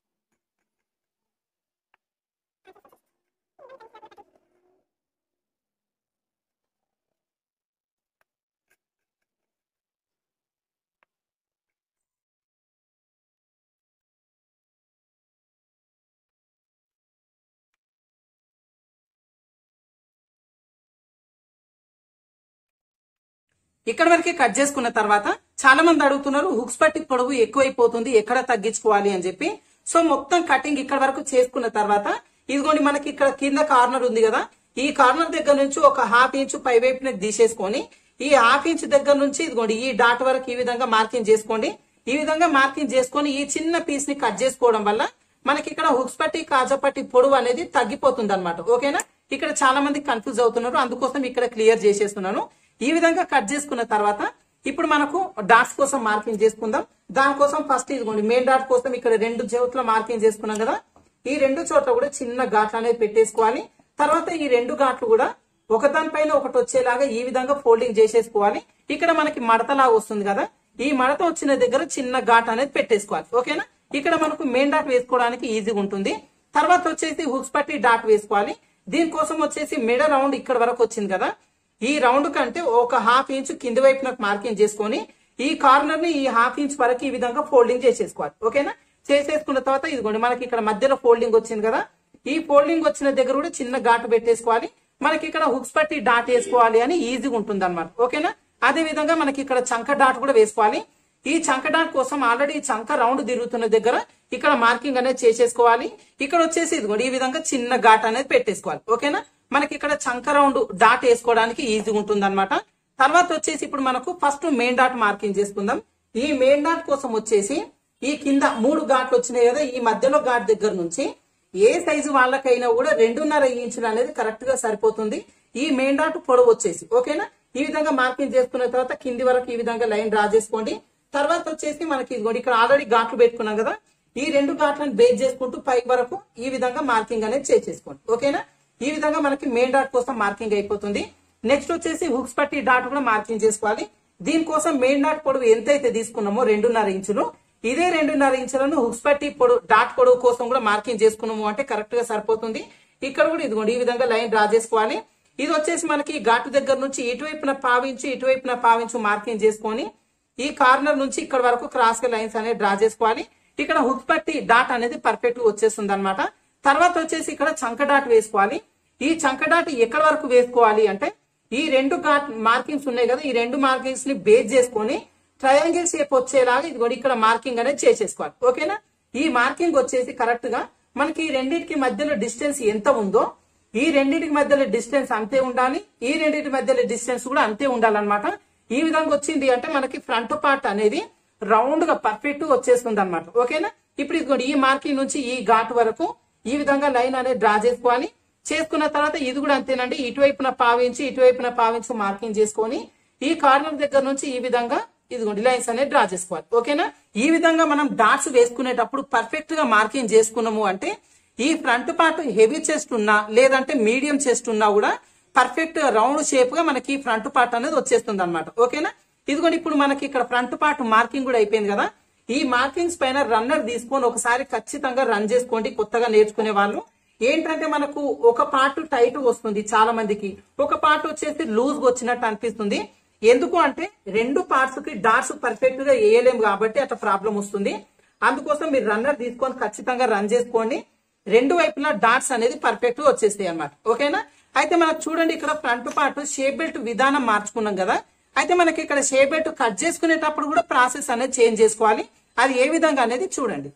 ఇక్కడ వరకే కట్ చేసుకున్న తర్వాత చాలా మంది అడుగుతున్నారు హుక్స్ పట్టి పొడవు ఎక్కువైపోతుంది ఎక్కడ తగ్గించుకోవాలి అని చెప్పి సో మొత్తం కటింగ్ ఇక్కడ వరకు చేసుకున్న తర్వాత ఇదిగోండి మనకి ఇక్కడ కింద కార్నర్ ఉంది కదా ఈ కార్నర్ దగ్గర నుంచి ఒక హాఫ్ ఇంచ్ పై వైపున తీసేసుకొని ఈ హాఫ్ ఇంచ్ దగ్గర నుంచి ఇదిగోండి ఈ డాట్ వరకు ఈ విధంగా మార్కింగ్ చేసుకోండి ఈ విధంగా మార్కింగ్ చేసుకొని ఈ చిన్న పీస్ ని కట్ చేసుకోవడం వల్ల మనకి ఇక్కడ హుక్స్ పట్టి కాజా పట్టి పొడవు అనేది తగ్గిపోతుంది అనమాట ఓకేనా ఇక్కడ చాలా మంది కన్ఫ్యూజ్ అవుతున్నారు అందుకోసం ఇక్కడ క్లియర్ చేసేస్తున్నాను ఈ విధంగా కట్ చేసుకున్న తర్వాత ఇప్పుడు మనకు డాట్స్ కోసం మార్కింగ్ చేసుకుందాం దానికోసం ఫస్ట్ ఇదిగోండి మెయిన్ డాట్ కోసం ఇక్కడ రెండు చోట్ల మార్కింగ్ చేసుకున్నాం కదా ఈ రెండు చోట్ల కూడా చిన్న ఘాట్లు అనేది పెట్టేసుకోవాలి తర్వాత ఈ రెండు ఘాట్లు కూడా ఒకదానిపైన ఒకటి వచ్చేలాగా ఈ విధంగా ఫోల్డింగ్ చేసేసుకోవాలి ఇక్కడ మనకి మడతలాగా వస్తుంది కదా ఈ మడత వచ్చిన దగ్గర చిన్న ఘాట్ అనేది పెట్టేసుకోవాలి ఓకేనా ఇక్కడ మనకు మెయిన్ డాట్ వేసుకోవడానికి ఈజీగా ఉంటుంది తర్వాత వచ్చేసి హుక్స్ పట్టి డాట్ వేసుకోవాలి దీనికోసం వచ్చేసి మెడ రౌండ్ ఇక్కడ వరకు వచ్చింది కదా ఈ రౌండ్ కంటే ఒక హాఫ్ ఇంచ్ కింది వైపున మార్కింగ్ చేసుకొని ఈ కార్నర్ ని ఈ హాఫ్ ఇంచ్ వరకు ఈ విధంగా ఫోల్డింగ్ చేసేసుకోవాలి ఓకేనా చేసేసుకున్న తర్వాత ఇదిగోండి మనకి ఇక్కడ మధ్యలో ఫోల్డింగ్ వచ్చింది కదా ఈ ఫోల్డింగ్ వచ్చిన దగ్గర కూడా చిన్న ఘాటు పెట్టేసుకోవాలి మనకి ఇక్కడ హుక్స్ పట్టి డాట్ వేసుకోవాలి అని ఈజీగా ఉంటుంది అనమాట ఓకేనా అదే విధంగా మనకి ఇక్కడ చంక డాట్ కూడా వేసుకోవాలి ఈ చంక డాట్ కోసం ఆల్రెడీ చంక రౌండ్ తిరుగుతున్న దగ్గర ఇక్కడ మార్కింగ్ అనేది చేసేసుకోవాలి ఇక్కడ వచ్చేసి ఇదిగోండి ఈ విధంగా చిన్న ఘాట్ అనేది పెట్టేసుకోవాలి ఓకేనా మనకి ఇక్కడ చంక రౌండ్ డాట్ వేసుకోవడానికి ఈజీగా ఉంటుంది అనమాట తర్వాత వచ్చేసి ఇప్పుడు మనకు ఫస్ట్ మెయిన్ డాట్ మార్కింగ్ చేసుకుందాం ఈ మెయిన్ డాట్ కోసం వచ్చేసి ఈ కింద మూడు ఘాట్లు వచ్చినాయి కదా ఈ మధ్యలో ఘాట్ దగ్గర నుంచి ఏ సైజు వాళ్ళకైనా కూడా రెండున్నర ఇంచులు అనేది కరెక్ట్ గా సరిపోతుంది ఈ మెయిన్ డాట్ పొడవు వచ్చేసి ఓకేనా ఈ విధంగా మార్కింగ్ చేసుకున్న తర్వాత కింది వరకు ఈ విధంగా లైన్ డ్రా చేసుకోండి తర్వాత వచ్చేసి మనకి ఇదిగోండి ఇక్కడ ఆల్రెడీ ఘాట్లు పెట్టుకున్నాం కదా ఈ రెండు ఘాట్లను బేస్ చేసుకుంటూ పై వరకు ఈ విధంగా మార్కింగ్ అనేది చేసేసుకోండి ఓకేనా ఈ విధంగా మనకి మెయిన్ డాట్ కోసం మార్కింగ్ అయిపోతుంది నెక్స్ట్ వచ్చేసి హుక్స్ పట్టి డాట్ కూడా మార్కింగ్ చేసుకోవాలి దీనికోసం మెయిన్ డాట్ పొడవు ఎంత అయితే తీసుకున్నామో రెండున్నర ఇంచులు ఇదే రెండున్నర ఇంచులను హుక్స్ పట్టి పొడవు డాట్ పొడవు కోసం కూడా మార్కింగ్ చేసుకున్నాము అంటే కరెక్ట్ గా సరిపోతుంది ఇక్కడ కూడా ఇదిగోండి ఈ విధంగా లైన్ డ్రా చేసుకోవాలి ఇది వచ్చేసి మనకి ఘాటు దగ్గర నుంచి ఇటువైపున పావించి ఇటువైపున పావించి మార్కింగ్ చేసుకొని ఈ కార్నర్ నుంచి ఇక్కడ వరకు క్రాస్ గా లైన్స్ అనేది డ్రా చేసుకోవాలి ఇక్కడ హుక్ పట్టి డాట్ అనేది పర్ఫెక్ట్ గా వచ్చేస్తుంది అనమాట తర్వాత వచ్చేసి ఇక్కడ చంక డాట్ వేసుకోవాలి ఈ చంక డాట్ ఎక్కడ వరకు వేసుకోవాలి అంటే ఈ రెండు ఘాట్ మార్కింగ్స్ ఉన్నాయి కదా ఈ రెండు మార్కింగ్స్ ని బేస్ చేసుకొని ట్రయాంగిల్ షేప్ వచ్చేలాగా ఇది కూడా ఇక్కడ మార్కింగ్ అనేది చేసేసుకోవాలి ఓకేనా ఈ మార్కింగ్ వచ్చేసి కరెక్ట్ గా మనకి ఈ రెండింటికి మధ్యలో డిస్టెన్స్ ఎంత ఉందో ఈ రెండింటికి మధ్యలో డిస్టెన్స్ అంతే ఉండాలి ఈ రెండింటి మధ్యలో డిస్టెన్స్ కూడా అంతే ఉండాలన్నమాట ఈ విధంగా వచ్చింది అంటే మనకి ఫ్రంట్ పార్ట్ అనేది రౌండ్ గా పర్ఫెక్ట్ వచ్చేస్తుంది అనమాట ఓకేనా ఇప్పుడు ఇదిగోండి ఈ మార్కింగ్ నుంచి ఈ ఘాట్ వరకు ఈ విధంగా లైన్ అనేది డ్రా చేసుకోవాలి చేసుకున్న తర్వాత ఇది కూడా అంతేనండి ఇటువైపున పావించి ఇటువైపున పావించి మార్కింగ్ చేసుకొని ఈ కార్నర్ దగ్గర నుంచి ఈ విధంగా ఇదిగోండి లైన్స్ అనేది డ్రా చేసుకోవాలి ఓకేనా ఈ విధంగా మనం డాట్స్ వేసుకునేటప్పుడు పర్ఫెక్ట్ గా మార్కింగ్ చేసుకున్నాము అంటే ఈ ఫ్రంట్ పార్ట్ హెవీ చెస్ట్ ఉన్నా లేదంటే మీడియం చెస్ట్ ఉన్నా కూడా పర్ఫెక్ట్ రౌండ్ షేప్ గా మనకి ఫ్రంట్ పార్ట్ అనేది వచ్చేస్తుంది అనమాట ఓకేనా ఇదిగోండి ఇప్పుడు మనకి ఇక్కడ ఫ్రంట్ పార్ట్ మార్కింగ్ కూడా అయిపోయింది కదా ఈ మార్కింగ్స్ పైన రన్నర్ తీసుకొని ఒకసారి ఖచ్చితంగా రన్ చేసుకోండి కొత్తగా నేర్చుకునే వాళ్ళు ఏంటంటే మనకు ఒక పార్ట్ టైట్ వస్తుంది చాలా మందికి ఒక పార్ట్ వచ్చేసి లూజ్ వచ్చినట్టు అనిపిస్తుంది ఎందుకు అంటే రెండు పార్ట్స్ కి డాట్స్ పర్ఫెక్ట్ గా వేయలేము కాబట్టి అట్లా ప్రాబ్లం వస్తుంది అందుకోసం మీరు రన్నర్ తీసుకొని ఖచ్చితంగా రన్ చేసుకోండి రెండు వైపులా డాట్స్ అనేది పర్ఫెక్ట్ గా వచ్చేస్తాయి అనమాట ఓకేనా అయితే మనకు చూడండి ఇక్కడ ఫ్రంట్ పార్ట్ షేప్ బెల్ట్ విధానం మార్చుకున్నాం కదా అయితే మనకి ఇక్కడ షేప్ బెల్ట్ కట్ చేసుకునేటప్పుడు కూడా ప్రాసెస్ అనేది చేంజ్ చేసుకోవాలి అది ఏ విధంగా అనేది చూడండి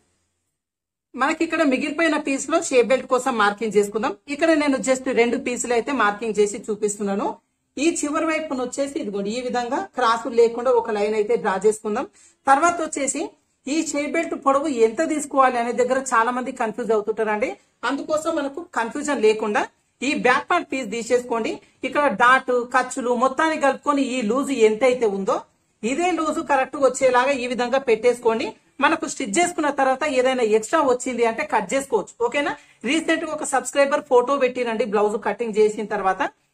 మనకి ఇక్కడ మిగిలిపోయిన పీస్ లో షేప్ బెల్ట్ కోసం మార్కింగ్ చేసుకుందాం ఇక్కడ నేను జస్ట్ రెండు పీసులు అయితే మార్కింగ్ చేసి చూపిస్తున్నాను ఈ చివరి వైపున వచ్చేసి ఇదిగోండి ఈ విధంగా క్రాస్ లేకుండా ఒక లైన్ అయితే డ్రా చేసుకుందాం తర్వాత వచ్చేసి ఈ షేప్ బెల్ట్ పొడవు ఎంత తీసుకోవాలి అనే దగ్గర చాలా మంది కన్ఫ్యూజ్ అవుతుంటారండి అందుకోసం మనకు కన్ఫ్యూజన్ లేకుండా ఈ బ్యాక్ పార్ట్ పీస్ తీసేసుకోండి ఇక్కడ డాట్ ఖర్చులు మొత్తాన్ని కలుపుకొని ఈ లూజ్ ఎంత అయితే ఉందో ఇదే లూజు కరెక్ట్ వచ్చేలాగా ఈ విధంగా పెట్టేసుకోండి మనకు స్టిచ్ చేసుకున్న తర్వాత ఏదైనా ఎక్స్ట్రా వచ్చింది అంటే కట్ చేసుకోవచ్చు ఓకేనా రీసెంట్ గా ఒక సబ్స్క్రైబర్ ఫోటో పెట్టిరండి బ్లౌజ్ కటింగ్ చేసిన తర్వాత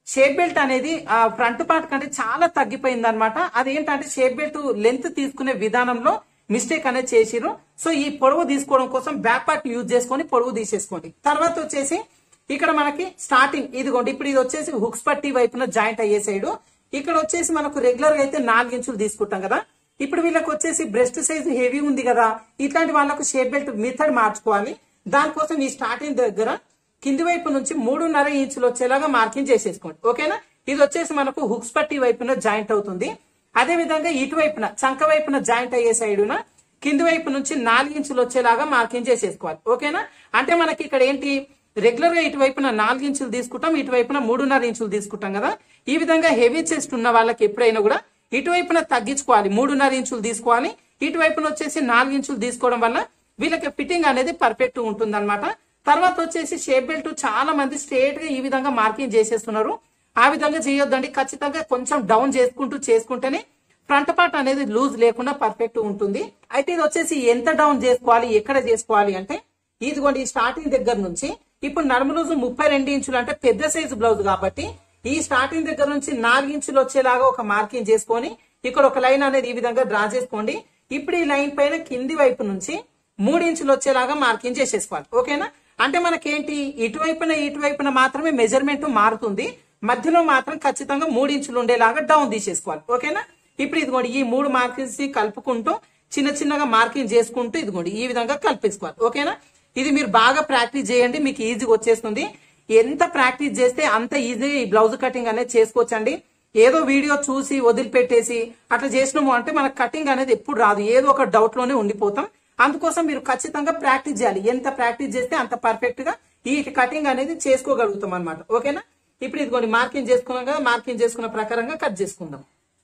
షేప్ బెల్ట్ అనేది ఆ ఫ్రంట్ పార్ట్ కంటే చాలా తగ్గిపోయింది అనమాట అదేంటంటే షేప్ బెల్ట్ లెంత్ తీసుకునే విధానంలో మిస్టేక్ అనేది చేసిరు సో ఈ పొడవు తీసుకోవడం కోసం బ్యాక్ పార్ట్ యూజ్ చేసుకొని పొడవు తీసేసుకోండి తర్వాత వచ్చేసి ఇక్కడ మనకి స్టార్టింగ్ ఇదిగోండి ఇప్పుడు ఇది వచ్చేసి హుక్స్ పట్టి వైపున జాయింట్ అయ్యే సైడ్ ఇక్కడ వచ్చేసి మనకు రెగ్యులర్ గా అయితే నాలుగు ఇంచులు తీసుకుంటాం కదా ఇప్పుడు వీళ్ళకి వచ్చేసి బ్రెస్ట్ సైజ్ హెవీ ఉంది కదా ఇట్లాంటి వాళ్ళకు షేప్ బెల్ట్ మెథడ్ మార్చుకోవాలి దానికోసం ఈ స్టార్టింగ్ దగ్గర కింది వైపు నుంచి మూడున్నర ఇంచులు వచ్చేలాగా మార్కింగ్ చేసేసుకోండి ఓకేనా ఇది వచ్చేసి మనకు హుక్స్ పట్టి వైపున జాయింట్ అవుతుంది అదే విధంగా ఇటువైపున చంక వైపున జాయింట్ అయ్యే సైడున కింది వైపు నుంచి నాలుగు ఇంచులు వచ్చేలాగా మార్కింగ్ చేసేసుకోవాలి ఓకేనా అంటే మనకి ఇక్కడ ఏంటి రెగ్యులర్ గా ఇటువైపున నాలుగు ఇంచులు తీసుకుంటాం ఇటువైపున మూడున్నర ఇంచులు తీసుకుంటాం కదా ఈ విధంగా హెవీ చెస్ట్ ఉన్న వాళ్ళకి ఎప్పుడైనా కూడా ఇటువైపున తగ్గించుకోవాలి మూడున్నర ఇంచులు తీసుకోవాలి ఇటువైపున వచ్చేసి నాలుగు ఇంచులు తీసుకోవడం వల్ల వీళ్ళకి ఫిట్టింగ్ అనేది పర్ఫెక్ట్ ఉంటుంది తర్వాత వచ్చేసి షేప్ బెల్ట్ చాలా మంది స్ట్రేట్ గా ఈ విధంగా మార్కింగ్ చేసేస్తున్నారు ఆ విధంగా చేయొద్దండి ఖచ్చితంగా కొంచెం డౌన్ చేసుకుంటూ చేసుకుంటేనే ఫ్రంట్ పార్ట్ అనేది లూజ్ లేకుండా పర్ఫెక్ట్ ఉంటుంది అయితే ఇది వచ్చేసి ఎంత డౌన్ చేసుకోవాలి ఎక్కడ చేసుకోవాలి అంటే ఇదిగోండి ఈ స్టార్టింగ్ దగ్గర నుంచి ఇప్పుడు నడుము లూజు ముప్పై రెండు ఇంచులు అంటే పెద్ద సైజు బ్లౌజ్ కాబట్టి ఈ స్టార్టింగ్ దగ్గర నుంచి నాలుగు ఇంచులు వచ్చేలాగా ఒక మార్కింగ్ చేసుకొని ఇక్కడ ఒక లైన్ అనేది ఈ విధంగా డ్రా చేసుకోండి ఇప్పుడు ఈ లైన్ పైన కింది వైపు నుంచి మూడు ఇంచులు వచ్చేలాగా మార్కింగ్ చేసేసుకోవాలి ఓకేనా అంటే మనకేంటి ఇటువైపున ఇటువైపున మాత్రమే మెజర్మెంట్ మారుతుంది మధ్యలో మాత్రం ఖచ్చితంగా మూడు ఇంచులు ఉండేలాగా డౌన్ తీసేసుకోవాలి ఓకేనా ఇప్పుడు ఇదిగోండి ఈ మూడు మార్కింగ్స్ కలుపుకుంటూ చిన్న చిన్నగా మార్కింగ్ చేసుకుంటూ ఇదిగోండి ఈ విధంగా కలిపేసుకోవాలి ఓకేనా ఇది మీరు బాగా ప్రాక్టీస్ చేయండి మీకు ఈజీగా వచ్చేస్తుంది ఎంత ప్రాక్టీస్ చేస్తే అంత ఈజీగా ఈ బ్లౌజ్ కటింగ్ అనేది చేసుకోవచ్చండి ఏదో వీడియో చూసి వదిలిపెట్టేసి అట్లా చేసినాము అంటే మనకు కటింగ్ అనేది ఎప్పుడు రాదు ఏదో ఒక డౌట్ లోనే ఉండిపోతాం అందుకోసం మీరు ఖచ్చితంగా ప్రాక్టీస్ చేయాలి ఎంత ప్రాక్టీస్ చేస్తే అంత పర్ఫెక్ట్ గా ఈ కటింగ్ అనేది చేసుకోగలుగుతాం అనమాట ఓకేనా ఇప్పుడు ఇదిగోండి మార్కింగ్ చేసుకున్నాం కదా మార్కింగ్ చేసుకున్న ప్రకారంగా కట్ చేసుకుందాం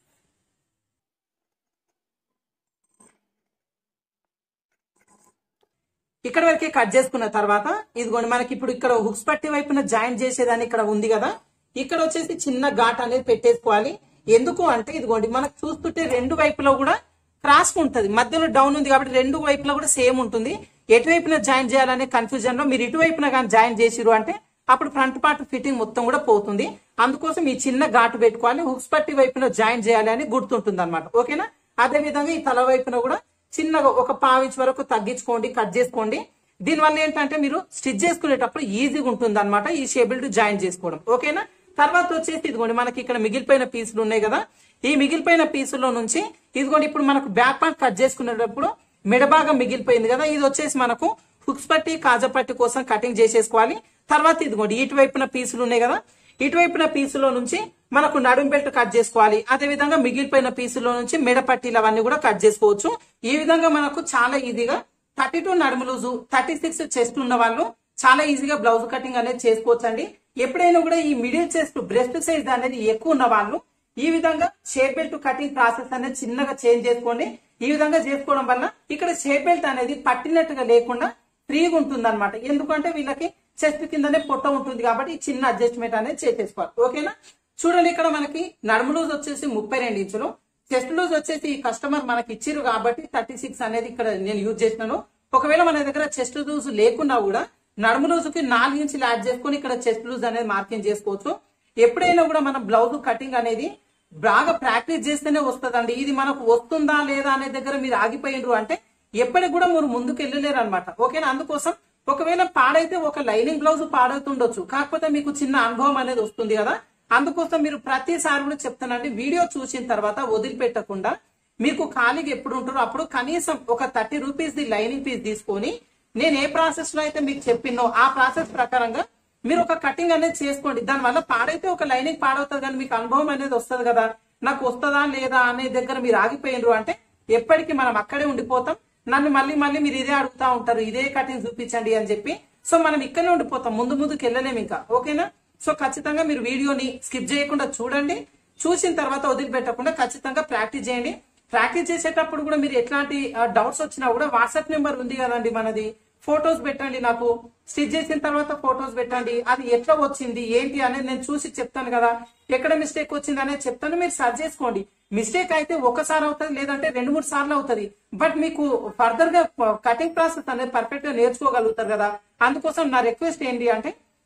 ఇక్కడ వరకే కట్ చేసుకున్న తర్వాత ఇదిగోండి మనకి ఇప్పుడు ఇక్కడ హుక్స్ పట్టి వైపున జాయింట్ చేసేదాన్ని ఇక్కడ ఉంది కదా ఇక్కడ వచ్చేసి చిన్న ఘాట్ అనేది పెట్టేసుకోవాలి ఎందుకు అంటే ఇదిగోండి మనకు చూస్తుంటే రెండు వైపులో కూడా క్రాస్ ఉంటది మధ్యలో డౌన్ ఉంది కాబట్టి రెండు వైపులా కూడా సేమ్ ఉంటుంది ఎటువైపున జాయిన్ చేయాలనే కన్ఫ్యూజన్ లో మీరు ఇటువైపున కానీ జాయిన్ చేసిరు అంటే అప్పుడు ఫ్రంట్ పార్ట్ ఫిట్టింగ్ మొత్తం కూడా పోతుంది అందుకోసం ఈ చిన్న ఘాటు పెట్టుకోవాలి హుక్స్ పట్టి వైపున జాయిన్ చేయాలి అని గుర్తుంటుంది అనమాట ఓకేనా అదే విధంగా ఈ తల వైపున కూడా చిన్నగా ఒక పావించ్ వరకు తగ్గించుకోండి కట్ చేసుకోండి దీనివల్ల ఏంటంటే మీరు స్టిచ్ చేసుకునేటప్పుడు ఈజీగా ఉంటుంది అనమాట ఈ షేబుల్ టు జాయిన్ చేసుకోవడం ఓకేనా తర్వాత వచ్చేసి ఇదిగోండి మనకి ఇక్కడ మిగిలిపోయిన పీసులు ఉన్నాయి కదా ఈ మిగిలిపోయిన పీసుల్లో నుంచి ఇదిగోండి ఇప్పుడు మనకు బ్యాక్ పార్ట్ కట్ చేసుకునేటప్పుడు మెడభాగం మిగిలిపోయింది కదా ఇది వచ్చేసి మనకు హుక్స్ పట్టి కాజా పట్టి కోసం కటింగ్ చేసేసుకోవాలి తర్వాత ఇదిగోండి ఇటువైపున పీసులు ఉన్నాయి కదా ఇటువైపున పీసులో నుంచి మనకు నడుం బెల్ట్ కట్ చేసుకోవాలి అదే విధంగా మిగిలిపోయిన పీసులో నుంచి మెడ పట్టీలు అవన్నీ కూడా కట్ చేసుకోవచ్చు ఈ విధంగా మనకు చాలా ఈజీగా థర్టీ టూ నడుము లూజు థర్టీ సిక్స్ చెస్ట్ ఉన్న వాళ్ళు చాలా ఈజీగా బ్లౌజ్ కటింగ్ అనేది చేసుకోవచ్చు అండి ఎప్పుడైనా కూడా ఈ మిడిల్ చెస్ట్ బ్రెస్ట్ సైజ్ అనేది ఎక్కువ ఉన్న వాళ్ళు ఈ విధంగా షేప్ బెల్ట్ కటింగ్ ప్రాసెస్ అనేది చిన్నగా చేంజ్ చేసుకోండి ఈ విధంగా చేసుకోవడం వల్ల ఇక్కడ షేప్ బెల్ట్ అనేది పట్టినట్టుగా లేకుండా ఫ్రీగా ఉంటుంది అనమాట ఎందుకంటే వీళ్ళకి చెస్ట్ కిందనే పొట్ట ఉంటుంది కాబట్టి ఈ చిన్న అడ్జస్ట్మెంట్ అనేది చేసేసుకోవాలి ఓకేనా చూడండి ఇక్కడ మనకి నడుము లూజ్ వచ్చేసి ముప్పై రెండు ఇంచులు చెస్ట్ లూజ్ వచ్చేసి ఈ కస్టమర్ మనకి ఇచ్చిరు కాబట్టి థర్టీ సిక్స్ అనేది ఇక్కడ నేను యూజ్ చేసినాను ఒకవేళ మన దగ్గర చెస్ట్ లూజ్ లేకున్నా కూడా నడుము లూజుకి నాలుగు ఇంచులు యాడ్ చేసుకుని ఇక్కడ చెస్ట్ లూజ్ అనేది మార్కింగ్ చేసుకోవచ్చు ఎప్పుడైనా కూడా మనం బ్లౌజ్ కటింగ్ అనేది బాగా ప్రాక్టీస్ చేస్తేనే వస్తుందండి ఇది మనకు వస్తుందా లేదా అనే దగ్గర మీరు ఆగిపోయిండ్రు అంటే ఎప్పటికి కూడా మీరు ముందుకు వెళ్ళలేరు అనమాట ఓకేనా అందుకోసం ఒకవేళ పాడైతే ఒక లైనింగ్ బ్లౌజ్ పాడవుతుండొచ్చు కాకపోతే మీకు చిన్న అనుభవం అనేది వస్తుంది కదా అందుకోసం మీరు ప్రతిసారి కూడా చెప్తానండి వీడియో చూసిన తర్వాత వదిలిపెట్టకుండా మీకు ఖాళీగా ఎప్పుడు ఉంటారో అప్పుడు కనీసం ఒక thirty rupees the lining piece తీసుకొని నేను ఏ ప్రాసెస్ లో అయితే మీకు చెప్పినో ఆ ప్రాసెస్ ప్రకారంగా మీరు ఒక కటింగ్ అనేది చేసుకోండి దానివల్ల పాడైతే ఒక లైనింగ్ పాడవుతుంది కానీ మీకు అనుభవం అనేది వస్తుంది కదా నాకు వస్తుందా లేదా అనే దగ్గర మీరు ఆగిపోయినరు అంటే ఎప్పటికీ మనం అక్కడే ఉండిపోతాం నన్ను మళ్ళీ మళ్ళీ మీరు ఇదే అడుగుతా ఉంటారు ఇదే కటింగ్ చూపించండి అని చెప్పి సో మనం ఇక్కడనే ఉండిపోతాం ముందు ముందుకు వెళ్ళలేము ఇంకా ఓకేనా సో ఖచ్చితంగా మీరు వీడియోని స్కిప్ చేయకుండా చూడండి చూసిన తర్వాత వదిలిపెట్టకుండా ఖచ్చితంగా ప్రాక్టీస్ చేయండి ప్రాక్టీస్ చేసేటప్పుడు కూడా మీరు ఎట్లాంటి డౌట్స్ వచ్చినా కూడా వాట్సాప్ నెంబర్ ఉంది కదండి మనది ఫొటోస్ పెట్టండి నాకు స్టిచ్ చేసిన తర్వాత ఫొటోస్ పెట్టండి అది ఎట్లా వచ్చింది ఏంటి అనేది నేను చూసి చెప్తాను కదా ఎక్కడ మిస్టేక్ వచ్చింది అనేది చెప్తాను మీరు సర్చ్ చేసుకోండి మిస్టేక్ అయితే ఒకసారి అవుతుంది లేదంటే రెండు మూడు సార్లు అవుతుంది బట్ మీకు ఫర్దర్ గా కటింగ్ ప్రాసెస్ అనేది పర్ఫెక్ట్ గా నేర్చుకోగలుగుతారు కదా అందుకోసం నా రిక్వెస్ట్ ఏంటి అంటే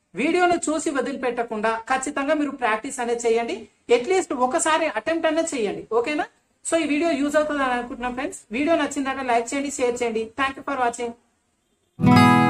వీడియోను చూసి వదిలిపెట్టకుండా ఖచ్చితంగా మీరు ప్రాక్టీస్ అనేది చేయండి అట్లీస్ట్ ఒకసారి అటెంప్ట్ అనేది చేయండి ఓకేనా సో ఈ వీడియో యూజ్ అవుతుంది అని అనుకుంటున్నాం ఫ్రెండ్స్ వీడియో నచ్చిందంటే లైక్ చేయండి షేర్ చేయండి థ్యాంక్ యూ ఫర్ వాచింగ్